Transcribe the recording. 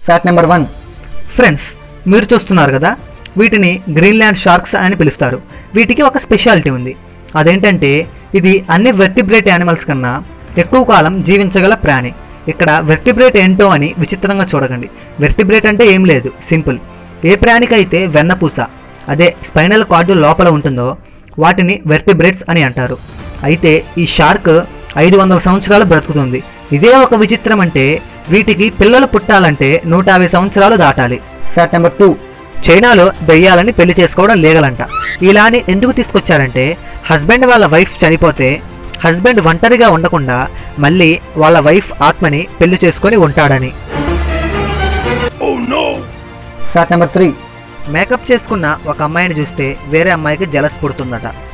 fact number one friends మీరు చూస్తున్నారు కదా వీటిని గ్రీన్లాండ్ షార్క్స్ అని పిలుస్తారు వీటికి ఒక స్పెషాలిటీ ఉంది అదేంటంటే ఇది అన్ని వెర్టిబ్రేట్ యానిమల్స్ కన్నా ఎక్కువ కాలం జీవించగల ప్రాణి ఇక్కడ వెర్టిబ్రేట్ ఏంటో అని విచిత్రంగా చూడకండి వెర్టిబ్రేట్ అంటే ఏం లేదు సింపుల్ ఏ ప్రాణికైతే వెన్నపూస అదే స్పైనల్ కార్డు లోపల ఉంటుందో వాటిని వెర్టిబ్రేట్స్ అని అంటారు అయితే ఈ షార్క్ ఐదు వందల సంవత్సరాలు బ్రతుకుతుంది ఇదే ఒక విచిత్రం అంటే వీటికి పిల్లలు పుట్టాలంటే నూట యాభై సంవత్సరాలు దాటాలి ఫ్యాక్ట్ నెంబర్ టూ చైనాలో దెయ్యాలని పెళ్లి చేసుకోవడం లీగలంట ఇలా అని ఎందుకు తీసుకొచ్చారంటే హస్బెండ్ వాళ్ళ వైఫ్ చనిపోతే హస్బెండ్ ఒంటరిగా ఉండకుండా మళ్ళీ వాళ్ళ వైఫ్ ఆత్మని పెళ్లి చేసుకొని ఉంటాడని ఫ్యాక్ట్ నెంబర్ త్రీ మేకప్ చేసుకున్న ఒక అమ్మాయిని చూస్తే వేరే అమ్మాయికి జలస్ పుడుతుందట